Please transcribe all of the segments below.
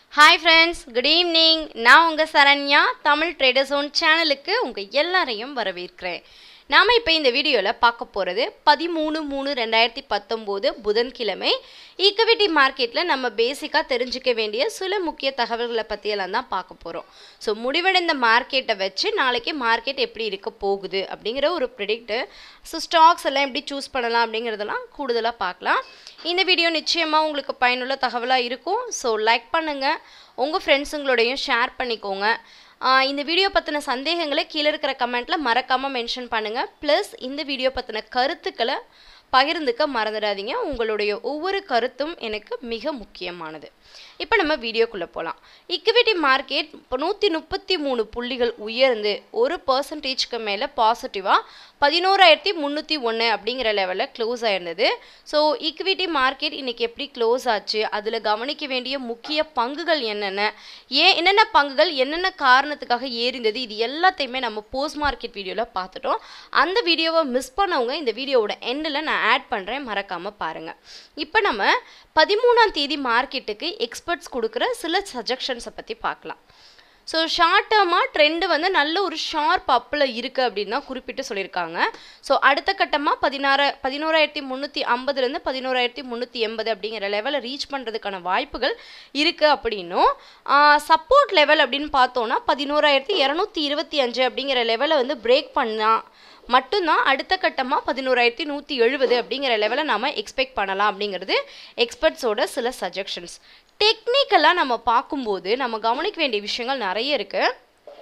hi friends good evening நான் உங்கள் Saranya Tamil traders own சேனலுக்கு உங்கள் எல்லாரையும் வரவேற்கிறேன் நாம் இப்போ இந்த வீடியோவில் பார்க்க போகிறது பதிமூணு மூணு ரெண்டாயிரத்தி பத்தொம்போது புதன்கிழமை ஈக்விட்டி மார்க்கெட்டில் நம்ம பேசிக்காக தெரிஞ்சுக்க வேண்டிய சில முக்கிய தகவல்களை பற்றியெல்லாம் தான் பார்க்க போகிறோம் ஸோ முடிவடைந்த மார்க்கெட்டை வச்சு நாளைக்கு மார்க்கெட் எப்படி இருக்க போகுது அப்படிங்கிற ஒரு ப்ரிடிக்ட்டு ஸோ ஸ்டாக்ஸ் எல்லாம் எப்படி சூஸ் பண்ணலாம் அப்படிங்கிறதெல்லாம் கூடுதலாக பார்க்கலாம் இந்த வீடியோ நிச்சயமாக உங்களுக்கு பயனுள்ள தகவலாக இருக்கும் ஸோ லைக் பண்ணுங்கள் உங்கள் ஃப்ரெண்ட்ஸுங்களோடையும் ஷேர் பண்ணிக்கோங்க ஆஹ் இந்த வீடியோ பற்றின சந்தேகங்களை கீழே இருக்கிற கமெண்ட்டில் மறக்காமல் மென்ஷன் பண்ணுங்கள் ப்ளஸ் இந்த வீடியோ பற்றின கருத்துக்களை பகிர்ந்துக்க மறந்துடாதீங்க உங்களுடைய ஒவ்வொரு கருத்தும் எனக்கு மிக முக்கியமானது இப்போ நம்ம வீடியோக்குள்ளே போகலாம் இக்விட்டி மார்க்கெட் இப்போ நூற்றி முப்பத்தி மூணு புள்ளிகள் உயர்ந்து ஒரு பர்சன்டேஜ்க்கு மேலே பாசிட்டிவாக பதினோராயிரத்தி முந்நூற்றி ஒன்று அப்படிங்கிற லெவலில் க்ளோஸ் ஆயிருந்தது ஸோ ஈக்விட்டி மார்க்கெட் இன்னைக்கு எப்படி க்ளோஸ் ஆச்சு அதில் கவனிக்க வேண்டிய முக்கிய பங்குகள் என்னென்ன ஏன் என்னென்ன பங்குகள் என்னென்ன காரணத்துக்காக ஏறிந்தது இது எல்லாத்தையுமே நம்ம போஸ்ட் மார்க்கெட் வீடியோவில் பார்த்துட்டோம் அந்த வீடியோவை மிஸ் பண்ணவங்க இந்த வீடியோவோட எண்டில் நான் ஆட் பண்ணுறேன் மறக்காமல் பாருங்கள் இப்போ நம்ம பதிமூணாம் தேதி மார்க்கெட்டுக்கு எக்ஸ்பர்ட்ஸ் கொடுக்குற சில சஜஷன்ஸை பற்றி பார்க்கலாம் ஸோ ஷார்ட் டேர்மாக ட்ரெண்டு வந்து நல்ல ஒரு ஷார்ப் அப்பில் இருக்குது அப்படின்னு தான் குறிப்பிட்டு சொல்லியிருக்காங்க ஸோ அடுத்த கட்டமாக பதினாறு பதினோராயிரத்தி முந்நூற்றி ஐம்பதுலேருந்து பதினோராயிரத்தி முந்நூற்றி எண்பது அப்படிங்கிற லெவலை ரீச் பண்ணுறதுக்கான வாய்ப்புகள் இருக்குது அப்படின்னும் சப்போர்ட் லெவல் அப்படின்னு பார்த்தோன்னா பதினோராயிரத்தி இரநூத்தி இருபத்தி அஞ்சு அப்படிங்கிற லெவலை வந்து பிரேக் பண்ணால் மட்டும்தான் அடுத்த கட்டமாக பதினோராயிரத்தி நூற்றி எழுபது அப்படிங்கிற லெவலை நாம் எக்ஸ்பெக்ட் பண்ணலாம் அப்படிங்கிறது எக்ஸ்பர்ட்ஸோட சில சஜஷன்ஸ் டெக்னிக்கலாக நம்ம பார்க்கும்போது நம்ம கவனிக்க வேண்டிய விஷயங்கள் நிறைய இருக்குது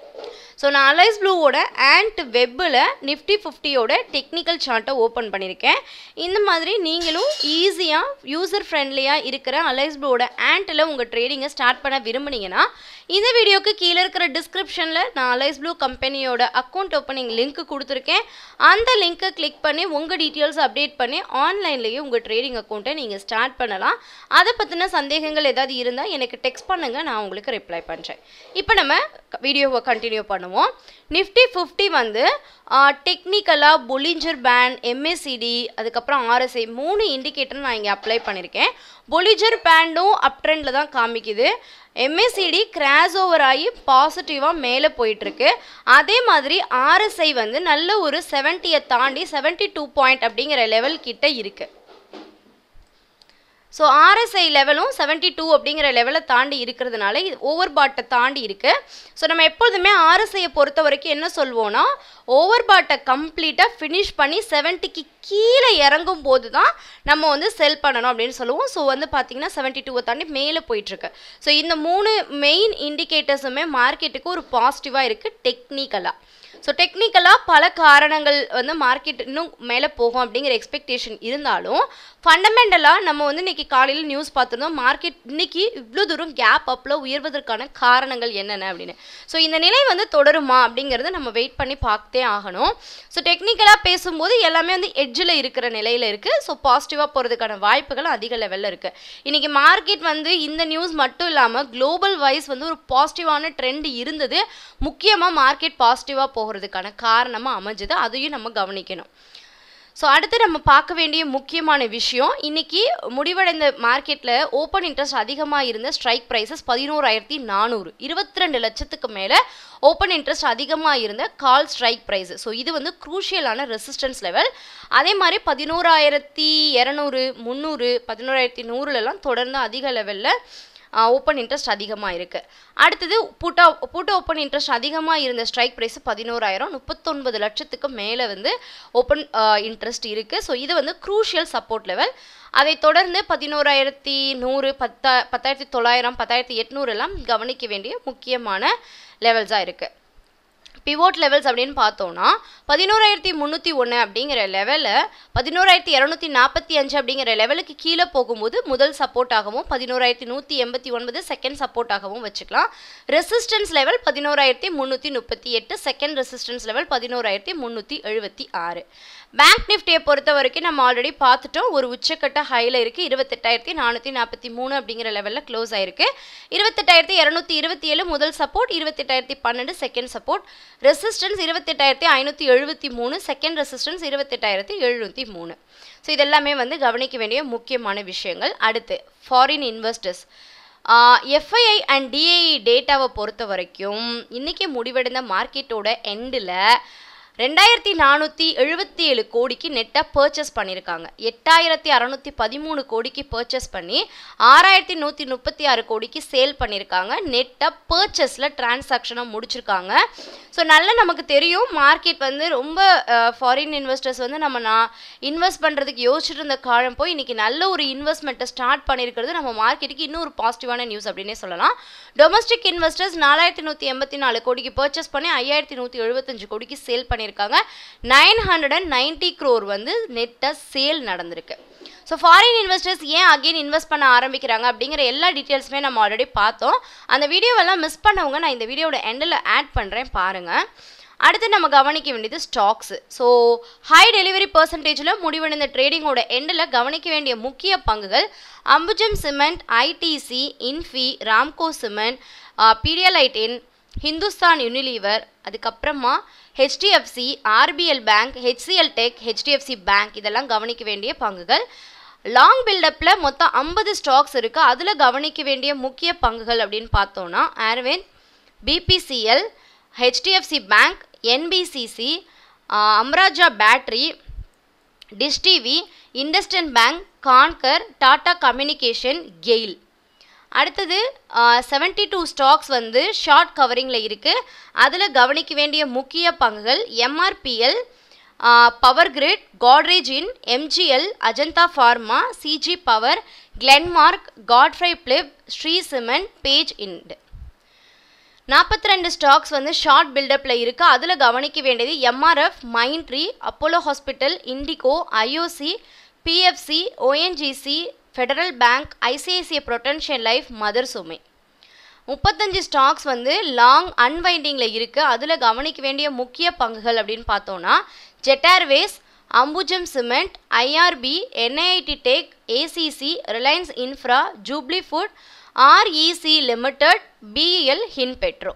ஸோ நான் அலைஸ் ப்ளூவோட ஆண்ட் வெப்பில் நிஃப்டி ஃபிஃப்டியோட டெக்னிக்கல் சார்ட்டை ஓப்பன் பண்ணியிருக்கேன் இந்த மாதிரி நீங்களும் ஈஸியாக யூசர் ஃப்ரெண்ட்லியாக இருக்கிற அலைஸ் ப்ளூவோட ஆண்ட்டில் உங்கள் ட்ரேடிங்கை ஸ்டார்ட் பண்ண விரும்புனீங்கன்னா இந்த வீடியோக்கு கீழே இருக்கிற டிஸ்கிரிப்ஷனில் நான் அலைஸ் ப்ளூ கம்பெனியோட அக்கௌண்ட் ஓப்பனிங் லிங்க் கொடுத்துருக்கேன் அந்த லிங்க்கை கிளிக் பண்ணி உங்கள் டீட்டெயில்ஸ் அப்டேட் பண்ணி ஆன்லைன்லேயே உங்கள் ட்ரேடிங் அக்கௌண்ட்டை நீங்கள் ஸ்டார்ட் பண்ணலாம் அதை பற்றின சந்தேகங்கள் ஏதாவது இருந்தால் எனக்கு டெக்ஸ்ட் பண்ணுங்கள் நான் உங்களுக்கு ரிப்ளை பண்ணுறேன் இப்போ நம்ம வீடியோவை கண்டினியூ பண்ணுவோம் நிஃப்டி ஃபிஃப்டி வந்து டெக்னிக்கலாக பொலிஞ்சர் பேண்ட் எம்ஏசிடி அதுக்கப்புறம் ஆர்எஸ்ஐ மூணு இண்டிகேட்டர் நான் இங்கே அப்ளை பண்ணியிருக்கேன் பொலிஜர் பேண்டும் அப் ட்ரெண்டில் தான் காமிக்குது எம்ஏசிடி கிராஸ் ஓவர் ஆகி பாசிட்டிவாக மேலே போயிட்டுருக்கு அதே மாதிரி ஆர்எஸ்ஐ வந்து நல்ல ஒரு செவன்ட்டியை தாண்டி செவன்ட்டி டூ பாயிண்ட் அப்படிங்கிற லெவல் கிட்ட இருக்குது ஸோ ஆர்எஸ்ஐ லெவலும் செவன்ட்டி டூ அப்படிங்கிற லெவலை தாண்டி இருக்கிறதுனால இது ஓவர் பாட்டை தாண்டி இருக்குது ஸோ நம்ம எப்பொழுதுமே ஆர்எஸ்ஐயை பொறுத்த வரைக்கும் என்ன சொல்வோம்னா ஓவர் பாட்டை கம்ப்ளீட்டாக ஃபினிஷ் பண்ணி செவன்ட்டிக்கு கீழே இறங்கும் போது தான் நம்ம வந்து செல் பண்ணணும் அப்படின்னு சொல்லுவோம் ஸோ வந்து பார்த்திங்கன்னா செவன்ட்டி டூவை தாண்டி மேலே போயிட்டுருக்கு ஸோ இந்த மூணு மெயின் இண்டிகேட்டர்ஸுமே மார்க்கெட்டுக்கு ஒரு பாசிட்டிவாக இருக்குது டெக்னிக்கலாக ஸோ டெக்னிக்கலாக பல காரணங்கள் வந்து மார்க்கெட் இன்னும் மேலே போகும் அப்படிங்கிற எக்ஸ்பெக்டேஷன் இருந்தாலும் ஃபண்டமெண்டலாக நம்ம வந்து இன்றைக்கி காலையில் நியூஸ் பார்த்துருந்தோம் மார்க்கெட் இன்னைக்கு இவ்வளோ தூரம் கேப் அப்பில் உயர்வதற்கான காரணங்கள் என்னென்ன அப்படின்னு ஸோ இந்த நிலை வந்து தொடருமா அப்படிங்கிறத நம்ம வெயிட் பண்ணி பார்த்தே ஆகணும் ஸோ டெக்னிக்கலாக பேசும்போது எல்லாமே வந்து எட்ஜில் இருக்கிற நிலையில் இருக்குது ஸோ பாசிட்டிவாக போகிறதுக்கான வாய்ப்புகள் அதிக லெவலில் இருக்குது இன்றைக்கி மார்க்கெட் வந்து இந்த நியூஸ் மட்டும் இல்லாமல் குளோபல் வைஸ் வந்து ஒரு பாசிட்டிவான ட்ரெண்ட் இருந்தது முக்கியமாக மார்க்கெட் பாசிட்டிவாக போகிறதுக்கான காரணமாக அமைஞ்சது அதையும் நம்ம கவனிக்கணும் ஸோ அடுத்து நம்ம பார்க்க வேண்டிய முக்கியமான விஷயம் இன்னைக்கு முடிவடைந்த மார்க்கெட்டில் ஓப்பன் இன்ட்ரெஸ்ட் அதிகமாக இருந்த ஸ்ட்ரைக் ப்ரைஸஸ் பதினோராயிரத்தி நானூறு இருபத்தி ரெண்டு லட்சத்துக்கு மேலே ஓப்பன் இன்ட்ரெஸ்ட் அதிகமாக இருந்த கால் ஸ்ட்ரைக் ப்ரைஸ் ஸோ இது வந்து குரூஷியலான ரெசிஸ்டன்ஸ் லெவல் அதே மாதிரி பதினோராயிரத்தி இரநூறு முந்நூறு பதினோராயிரத்தி நூறுலலாம் தொடர்ந்து அதிக லெவலில் ஓப்பன் இன்ட்ரெஸ்ட் அதிகமாக இருக்குது அடுத்தது புட்டா புட்டு ஓப்பன் இன்ட்ரெஸ்ட் அதிகமாக இருந்த ஸ்ட்ரைக் ப்ரைஸ் பதினோராயிரம் முப்பத்தொன்பது லட்சத்துக்கு மேலே வந்து ஓப்பன் இன்ட்ரெஸ்ட் இருக்குது ஸோ இது வந்து க்ரூஷியல் சப்போர்ட் லெவல் அதை தொடர்ந்து பதினோராயிரத்தி நூறு பத்தா பத்தாயிரத்தி தொள்ளாயிரம் பத்தாயிரத்தி எட்நூறு எல்லாம் கவனிக்க வேண்டிய முக்கியமான லெவல்ஸாக இருக்குது பிவோட் லெவல்ஸ் அப்படின்னு பார்த்தோன்னா பதினோராயிரத்தி முந்நூற்றி ஒன்று அப்படிங்கிற லெவலில் பதினோராயிரத்தி இரநூத்தி நாற்பத்தி அஞ்சு அப்படிங்கிற லெவலுக்கு கீழே போகும்போது முதல் சப்போர்ட்டாகவும் பதினோராயிரத்தி நூற்றி எண்பத்தி ஒன்பது செகண்ட் சப்போர்ட்டாகவும் வச்சுக்கலாம் ரெசிஸ்டன்ஸ் லெவல் பதினோராயிரத்தி முந்நூற்றி முப்பத்தி எட்டு செகண்ட் ரெசிஸ்டன்ஸ் லெவல் பதினோராயிரத்தி முந்நூற்றி எழுபத்தி ஆறு பேங்க் நிஃப்டியை பொறுத்த வரைக்கும் நம்ம ஆல்ரெடி பார்த்துட்டோம் ஒரு உச்சக்கட்ட ஹையில் இருக்குது இருபத்தெட்டாயிரத்தி நானூற்றி நாற்பத்தி மூணு அப்படிங்கிற லெவலில் க்ளோஸ் ஆயிருக்கு இருபத்தெட்டாயிரத்தி இரநூத்தி இருபத்தி ஏழு முதல் சப்போர்ட் இருபத்தெட்டாயிரத்தி பன்னெண்டு செகண்ட் சப்போர்ட் ரெசிஸ்டன்ஸ் இருபத்தெட்டாயிரத்தி ஐநூற்றி எழுபத்தி மூணு செகண்ட் ரெசிஸ்டன்ஸ் இருபத்தெட்டாயிரத்தி எழுநூற்றி மூணு ஸோ இதெல்லாமே வந்து கவனிக்க வேண்டிய முக்கியமான விஷயங்கள் அடுத்து foreign investors FII and DII டேட்டாவை பொறுத்த வரைக்கும் இன்றைக்கி முடிவடைந்த மார்க்கெட்டோட எண்டில் ரெண்டாயிரத்தி நானூற்றி எழுபத்தி ஏழு கோடிக்கு நெட்டாக பர்ச்சேஸ் பண்ணியிருக்காங்க எட்டாயிரத்தி அறநூற்றி பதிமூணு கோடிக்கு பர்ச்சேஸ் பண்ணி ஆறாயிரத்தி நூற்றி முப்பத்தி ஆறு கோடிக்கு சேல் பண்ணியிருக்காங்க நெட்டாக பர்ச்சேஸில் டிரான்சாக்ஷனை முடிச்சிருக்காங்க ஸோ நல்ல நமக்கு தெரியும் மார்க்கெட் வந்து ரொம்ப ஃபாரின் இன்வெஸ்டர்ஸ் வந்து நம்ம நான் இன்வெஸ்ட் பண்ணுறதுக்கு யோசிச்சுட்டு இருந்த காலம் போய் இன்றைக்கி நல்ல ஒரு இன்வெஸ்ட்மெண்ட்டை ஸ்டார்ட் பண்ணியிருக்கிறது நம்ம மார்க்கெட்டுக்கு இன்னும் ஒரு பாசிட்டிவான நியூஸ் அப்படின்னே சொல்லலாம் டொமஸ்டிக் இன்வெஸ்டர்ஸ் நாலாயிரத்தி நூற்றி எண்பத்தி நாலு கோடிக்கு பர்ச்சேஸ் பண்ணி ஐயாயிரத்தி நூற்றி எழுபத்தஞ்சு கோடிக்கு சேல் பண்ணியிருக்காங்க nine hundred and ninety crore வந்து நெட்டாக சேல் நடந்திருக்கு ஸோ ஃபாரின் இன்வெஸ்டர்ஸ் ஏன் அகெயின் இன்வெஸ்ட் பண்ண ஆரம்பிக்கிறாங்க அப்படிங்கிற எல்லா டீட்டெயில்ஸுமே நம்ம ஆல்ரெடி பார்த்தோம் அந்த வீடியோவெல்லாம் மிஸ் பண்ணவங்க நான் இந்த வீடியோட எண்டில் ஆட் பண்ணுறேன் பாருங்கள் அடுத்து நம்ம கவனிக்க வேண்டியது ஸ்டாக்ஸு ஸோ ஹை டெலிவரி பர்சன்டேஜில் முடிவடைந்த ட்ரேடிங்கோட எண்டில் கவனிக்க வேண்டிய முக்கிய பங்குகள் Ambuja cement ITC Infy Ramco cement Pidilite in Hindustan Unilever அதுக்கப்புறமா HDFC RBL bank HCL tech HDFC bank இதெல்லாம் கவனிக்க வேண்டிய பங்குகள் லாங் பில்டப்பில் மொத்தம் ஐம்பது ஸ்டாக்ஸ் இருக்குது அதில் கவனிக்க வேண்டிய முக்கிய பங்குகள் அப்படின்னு பார்த்தோன்னா ஏர்வேன் BPCL HDFC bank NBCC Amara Raja battery Dish TV IndusInd bank Concor Tata communication GAIL அடுத்தது செவன்ட்டி டூ ஸ்டாக்ஸ் வந்து ஷார்ட் கவரிங்கில் இருக்குது அதில் கவனிக்க வேண்டிய முக்கிய பங்குகள் MRPL power grid Godrej ind MGL Ajanta pharma CG power Glenmark Godfrey Phillips Shree cement Page ind நாற்பத்தி ரெண்டு ஸ்டாக்ஸ் வந்து ஷார்ட் பில்டப்பில் இருக்குது அதில் கவனிக்க வேண்டியது MRF Mindtree Apollo hospital IndiGo IOC PFC ONGC Federal bank ICICI prudential life mother Sumi முப்பத்தஞ்சு stocks வந்து long அன்வைண்டிங்கில் இருக்குது அதில் கவனிக்க வேண்டிய முக்கிய பங்குகள் அப்படின்னு பார்த்தோன்னா Jet Airways Ambuja cement IRB NIIT tech ACC Reliance infra Jubilant food REC limited BEL Hin Petro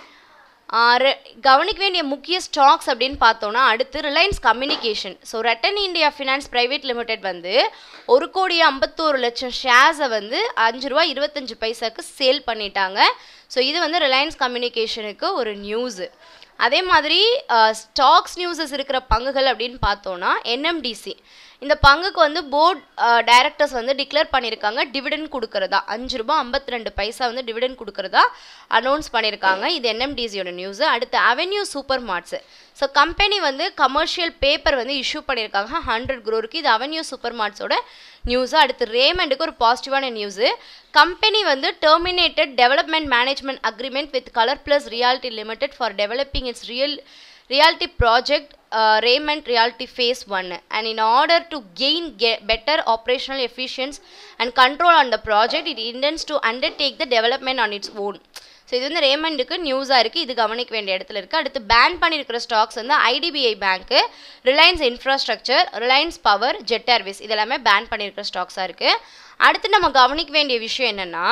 கவனிக்க வேண்டிய முக்கிய ஸ்டாக்ஸ் அப்படின்னு பார்த்தோன்னா அடுத்து Reliance communication so Rattan India finance private limited வந்து ஒரு கோடி ஐம்பத்தோரு லட்சம் ஷேர்ஸை வந்து அஞ்சு ரூபா இருபத்தஞ்சு பைசாக்கு சேல் பண்ணிட்டாங்க ஸோ இது வந்து ரிலையன்ஸ் கம்யூனிகேஷனுக்கு ஒரு நியூஸு அதே மாதிரி ஸ்டாக்ஸ் நியூஸஸ் இருக்கிற பங்குகள் அப்படின்னு பார்த்தோன்னா என்எம்டிசி இந்த பங்குக்கு வந்து போர்ட் டைரக்டர்ஸ் வந்து டிக்ளேர் பண்ணியிருக்காங்க டிவிடெண்ட் கொடுக்குறதா அஞ்சு ரூபா ஐம்பத்தி ரெண்டு பைசா வந்து டிவிடெண்ட் கொடுக்குறதா அனௌன்ஸ் பண்ணியிருக்காங்க இது என்எம்டிசியோட நியூஸு அடுத்து Avenue Super Marts so company வந்து கமர்ஷியல் பேப்பர் வந்து இஷ்யூ பண்ணியிருக்காங்க ஹண்ட்ரட் குரோருக்கு இது அவென்யூ சூப்பர் மார்ட்ஸோட நியூஸு அடுத்து ரேமண்டுக்கு ஒரு பாசிட்டிவான நியூஸு கம்பெனி வந்து terminated development management agreement with colour plus realty limited for developing its real realty project uh, Raymond Realty Phase 1 and in order to gain ge- better operational efficiency and control on the project it intends to undertake the development on its own so இது வந்து ரேமண்டுக்கு நியூஸாக இருக்குது இது கவனிக்க வேண்டிய இடத்துல இருக்குது அடுத்து பேன் பண்ணியிருக்கிற ஸ்டாக்ஸ் வந்து ஐடிபிஐ பேங்க்கு Reliance infrastructure Reliance power Jet Airways இதெல்லாமே பேன் பண்ணியிருக்கிற ஸ்டாக்ஸாக இருக்குது அடுத்து நம்ம கவனிக்க வேண்டிய விஷயம் என்னென்னா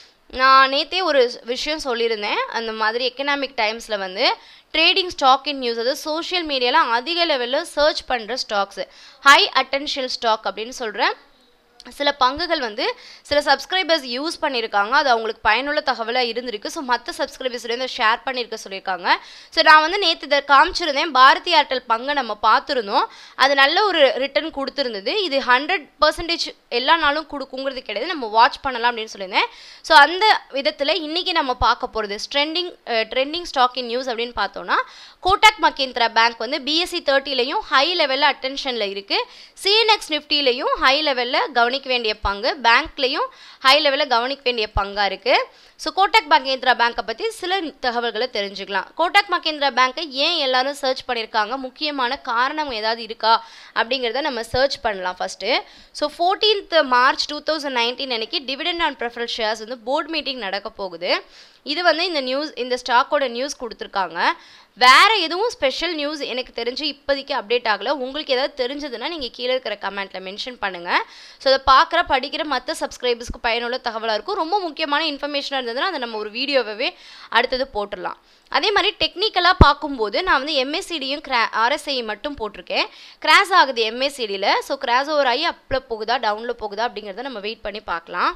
நான் நேற்றே ஒரு விஷயம் சொல்லியிருந்தேன் அந்த மாதிரி எக்கனாமிக் டைம்ஸில் வந்து ட்ரேடிங் ஸ்டாக் இன் நியூஸ் அதாவது சோஷியல் மீடியாவில் அதிக லெவலில் சர்ச் பண்ணுற ஸ்டாக்ஸு ஹை அட்டென்ஷியல் ஸ்டாக் அப்படின்னு சொல்கிறேன் சில பங்குகள் வந்து சில சப்ஸ்கிரைபர்ஸ் யூஸ் பண்ணியிருக்காங்க அது அவங்களுக்கு பயனுள்ள தகவலாக இருந்திருக்கு ஸோ மற்ற சப்ஸ்கிரைபர்ஸ்லேருந்து ஷேர் பண்ணியிருக்க சொல்லியிருக்காங்க ஸோ நான் வந்து நேற்று இதை காமிச்சிருந்தேன் பாரதி ஏர்டெல் பங்கை நம்ம பார்த்துருந்தோம் அது நல்ல ஒரு ரிட்டர்ன் கொடுத்துருந்தது இது ஹண்ட்ரட் பர்சன்டேஜ் எல்லா நாளும் கொடுக்குங்கிறது கிடையாது நம்ம வாட்ச் பண்ணலாம் அப்படின்னு சொல்லியிருந்தேன் ஸோ அந்த விதத்தில் இன்றைக்கி நம்ம பார்க்க போகிறது trending trending stock in news அப்படின்னு பார்த்தோன்னா கோட்டாக் மகேந்திரா பேங்க் வந்து பிஎஸ்சி தேர்ட்டிலையும் ஹை லெவலில் அட்டென்ஷனில் இருக்குது சிஎன்எக்ஸ் நிஃப்டிலையும் ஹை லெவலில் கவனிக்க வேண்டிய பங்கு பேங்க்லேயும் ஹை லெவலில் கவனிக்க வேண்டிய பங்காக இருக்குது ஸோ கோட்டாக் மகேந்திரா பேங்க்கை பற்றி சில தகவல்களை தெரிஞ்சுக்கலாம் கோட்டாக் மகேந்திரா பேங்க்கை ஏன் எல்லாரும் சர்ச் பண்ணியிருக்காங்க முக்கியமான காரணம் ஏதாவது இருக்கா அப்படிங்கிறத நம்ம சர்ச் பண்ணலாம் first so fourteenth March two thousand nineteen அன்னைக்கு டிவிடெண்ட் ஆன் ப்ரிஃபரல் ஷேர்ஸ் வந்து போர்ட் மீட்டிங் நடக்க போகுது இது வந்து இந்த நியூஸ் இந்த ஸ்டாக்கோட நியூஸ் கொடுத்துருக்காங்க வேறு எதுவும் ஸ்பெஷல் நியூஸ் எனக்கு தெரிஞ்சு இப்போதைக்கு அப்டேட் ஆகலை உங்களுக்கு ஏதாவது தெரிஞ்சதுன்னா நீங்கள் கீழே இருக்கிற கமெண்ட்டில் மென்ஷன் பண்ணுங்கள் ஸோ அதை பார்க்குற படிக்கிற மற்ற சப்ஸ்கிரைபர்ஸ்க்கு பயனுள்ள தகவலாக இருக்கும் ரொம்ப முக்கியமான இன்ஃபர்மேஷனாக இருந்ததுன்னா அதை நம்ம ஒரு வீடியோவே அடுத்தது போட்டுடலாம் அதே மாதிரி டெக்னிக்கலாக பார்க்கும்போது நான் வந்து எம்எஸ்சிடியும் கிரா ஆர்எஸ்ஐ மட்டும் போட்டிருக்கேன் கிராஸ் ஆகுது எம்எஸ்சிடியில் ஸோ கிராஸ் ஓவர் ஆகி அப்பில் போகுதா டவுனில் போகுதா அப்படிங்கிறத நம்ம வெயிட் பண்ணி பார்க்கலாம்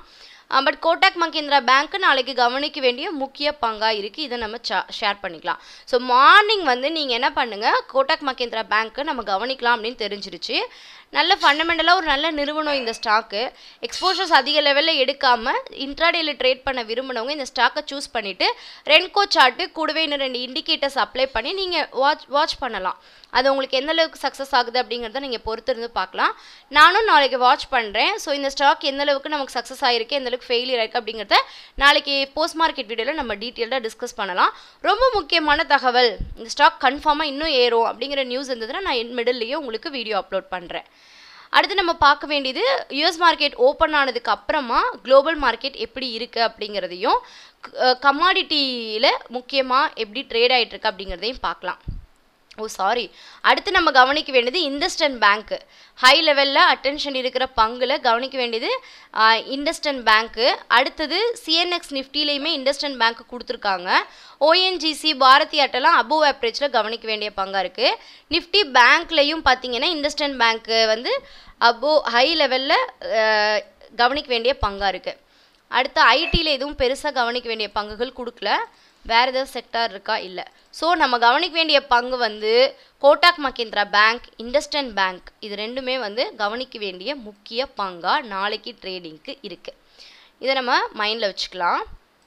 பட் கோட்டாக் மகேந்திரா பேங்க் நாளைக்கு கவனிக்க வேண்டிய முக்கிய பங்காக இருக்குது இதை நம்ம ஷேர் பண்ணிக்கலாம் ஸோ மார்னிங் வந்து நீங்கள் என்ன பண்ணுங்கள் கோட்டாக் மகேந்திரா பேங்க்கு நம்ம கவனிக்கலாம் அப்படின்னு தெரிஞ்சிருச்சு நல்ல ஃபண்டமெண்டலாக ஒரு நல்ல நிறுவனம் இந்த ஸ்டாக்கு எக்ஸ்போஷர்ஸ் அதிக லெவலில் எடுக்காமல் இன்ட்ராடேயில் ட்ரேட் பண்ண விரும்பினவங்க இந்த ஸ்டாக்கை சூஸ் பண்ணிவிட்டு ரென்கோ சார்ட்டு கூடவே இன்னும் ரெண்டு இண்டிகேட்டர்ஸ் அப்ளை பண்ணி நீங்கள் வாட்ச் வாட்ச் பண்ணலாம் அது உங்களுக்கு எந்த அளவுக்கு சக்ஸஸ் ஆகுது அப்படிங்கிறத நீங்கள் பொறுத்து இருந்து பார்க்கலாம் நானும் நாளைக்கு வாட்ச் பண்ணுறேன் ஸோ இந்த ஸ்டாக் எந்த அளவுக்கு நமக்கு சக்ஸஸ் ஆகிருக்கு எந்த அளவுக்கு ஃபெயிலியர் ஆயிருக்கு அப்படிங்கிறத நாளைக்கு போஸ்ட் மார்க்கெட் வீடியோவில் நம்ம டீட்டெயில்டாக டிஸ்கஸ் பண்ணலாம் ரொம்ப முக்கியமான தகவல் இந்த ஸ்டாக் கன்ஃபார்மாக இன்னும் ஏறும் அப்படிங்கிற நியூஸ் இருந்ததுன்னா நான் மிடில்லையே உங்களுக்கு வீடியோ அப்லோட் பண்ணுறேன் அடுத்து நம்ம பார்க்க வேண்டியது யூஎஸ் மார்க்கெட் ஓப்பன் ஆனதுக்கு அப்புறமா குளோபல் மார்க்கெட் எப்படி இருக்குது அப்படிங்கிறதையும் கமாடிட்டியில் முக்கியமாக எப்படி ட்ரேட் ஆகிட்டு இருக்கு அப்படிங்கிறதையும் பார்க்கலாம் ஓ சாரி அடுத்து நம்ம கவனிக்க வேண்டியது இண்டஸ்டன் பேங்க்கு ஹை லெவலில் அட்டென்ஷன் இருக்கிற பங்கில் கவனிக்க வேண்டியது இண்டஸ்டன் பேங்க்கு அடுத்தது சிஎன்எக்ஸ் நிஃப்டிலையுமே இண்டஸ்டன் பேங்க் கொடுத்துருக்காங்க ஓஎன்ஜிசி பாரதி அட்டெல்லாம் அபோவ் ஆப்ரேஜில் கவனிக்க வேண்டிய பங்காக இருக்குது நிஃப்டி பேங்க்லேயும் பார்த்தீங்கன்னா இண்டஸ்டன் பேங்க்கு வந்து அபோ ஹை லெவலில் கவனிக்க வேண்டிய பங்காக இருக்குது அடுத்து ஐடியில் எதுவும் பெருசாக கவனிக்க வேண்டிய பங்குகள் கொடுக்கல வேறு ஏதாவது செக்டார் இருக்கா இல்லை ஸோ நம்ம கவனிக்க வேண்டிய பங்கு வந்து கோட்டாக் மகேந்திரா பேங்க் இண்டஸ்டன் பேங்க் இது ரெண்டுமே வந்து கவனிக்க வேண்டிய முக்கிய பங்காக நாளைக்கு ட்ரேடிங்க்கு இருக்குது இதை நம்ம மைண்டில் வச்சுக்கலாம்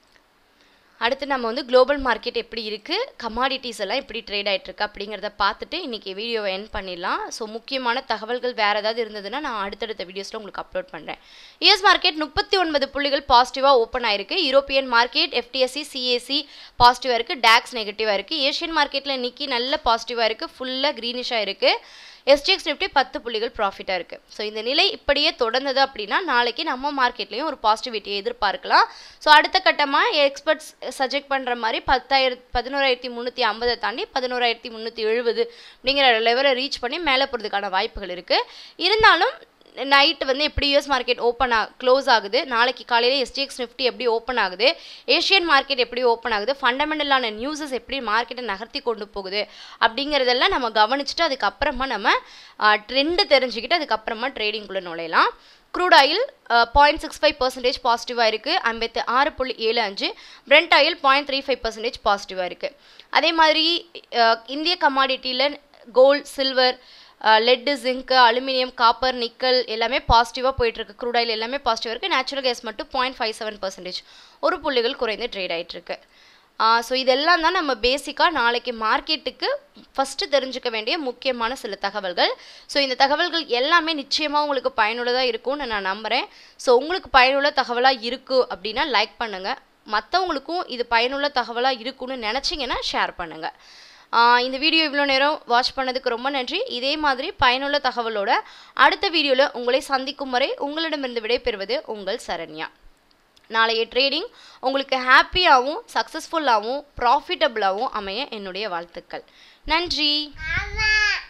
அடுத்து நம்ம வந்து குளோபல் மார்க்கெட் எப்படி இருக்குது கமாடிட்டிஸ் எல்லாம் எப்படி ட்ரேட் ஆகிட்டுருக்கு அப்படிங்கிறத பார்த்துட்டு இன்றைக்கி வீடியோவை என் பண்ணிடலாம் ஸோ முக்கியமான தகவல்கள் வேறு ஏதாவது இருந்ததுன்னா நான் அடுத்தடுத்த வீடியோஸில் உங்களுக்கு அப்லோட் பண்ணுறேன் யூஎஸ் மார்க்கெட் முப்பத்தி ஒன்பது புள்ளிகள் பாசிட்டிவாக ஓப்பன் ஆயிருக்கு யூரோப்பியன் மார்க்கெட் எஃப்டிஎஸ்சி சிஏசி பாசிட்டிவாக இருக்குது டேக்ஸ் நெகட்டிவாக இருக்குது ஏஷியன் மார்க்கெட்டில் இன்னைக்கு நல்ல பாசிட்டிவாக இருக்குது ஃபுல்லாக க்ரீனிஷாக இருக்குது எஸ்டிஎக்ஸ் நிஃப்டி பத்து புள்ளிகள் ப்ராஃபிட்டாக இருக்குது ஸோ இந்த நிலை இப்படியே தொடர்ந்தது அப்படின்னா நாளைக்கு நம்ம மார்க்கெட்லேயும் ஒரு பாசிட்டிவிட்டியை எதிர்பார்க்கலாம் ஸோ அடுத்த கட்டமாக எக்ஸ்பர்ட்ஸ் சஜெக்ட் பண்ணுற மாதிரி பத்தாயிரத்தி பதினோராயிரத்தி முந்நூற்றி ஐம்பதை தாண்டி பதினோராயிரத்தி முந்நூற்றி எழுபது அப்படிங்கிற லெவலை ரீச் பண்ணி மேலே போகிறதுக்கான வாய்ப்புகள் இருக்குது இருந்தாலும் நைட்டு வந்து எப்படி யூஎஸ் மார்க்கெட் ஓப்பன் ஆ க்ளோஸ் ஆகுது நாளைக்கு காலையில் எஸ்டிஎக்ஸ் நிஃப்டி எப்படி ஓப்பன் ஆகுது ஏஷியன் மார்க்கெட் எப்படி ஓப்பன் ஆகுது ஃபண்டமெண்டலான நியூஸஸ் எப்படி மார்க்கெட்டை நகர்த்தி கொண்டு போகுது அப்படிங்கிறதெல்லாம் நம்ம கவனிச்சுட்டு அதுக்கப்புறமா நம்ம ட்ரெண்டு தெரிஞ்சுக்கிட்டு அதுக்கப்புறமா ட்ரேடிங்குள்ளே நுழையலாம் crude oil point six five percentage பாசிட்டிவாக இருக்குது ஐம்பத்தி ஆறு புள்ளி ஏழு அஞ்சு Brent oil point three five percentage பாசிட்டிவாக இருக்குது அதே மாதிரி இந்திய கமாடிட்டியில் gold silver lead zinc aluminium copper nickel எல்லாமே பாசிட்டிவாக போயிட்டுருக்கு க்ரூட் ஆயில் எல்லாமே பாசிட்டிவாக இருக்குது நேச்சுரல் கேஸ் மட்டும் பாயிண்ட் ஃபைவ் செவன் பர்சன்டேஜ் ஒரு புள்ளிகள் குறைந்து ட்ரேட் ஆகிட்டுருக்கு ஸோ இதெல்லாம் தான் நம்ம பேசிக்காக நாளைக்கு மார்க்கெட்டுக்கு ஃபஸ்ட்டு தெரிஞ்சுக்க வேண்டிய முக்கியமான சில தகவல்கள் ஸோ இந்த தகவல்கள் எல்லாமே நிச்சயமாக உங்களுக்கு பயனுள்ளதாக இருக்கும்னு நான் நம்புகிறேன் ஸோ உங்களுக்கு பயனுள்ள தகவலாக இருக்குது அப்படின்னா லைக் பண்ணுங்கள் மற்றவங்களுக்கும் இது பயனுள்ள தகவலாக இருக்குன்னு நினச்சிங்கன்னா ஷேர் பண்ணுங்கள் இந்த வீடியோ இவ்வளோ நேரம் வாட்ச் பண்ணதுக்கு ரொம்ப நன்றி இதே மாதிரி பயனுள்ள தகவலோட அடுத்த வீடியோவில் உங்களை சந்திக்கும் வரை உங்களிடமிருந்து விடைபெறுவது உங்கள் சரண்யா நாளைய ட்ரேடிங் உங்களுக்கு ஹாப்பியாகவும் சக்ஸஸ்ஃபுல்லாகவும் ப்ராஃபிட்டபுளாகவும் அமைய என்னுடைய வாழ்த்துக்கள் நன்றி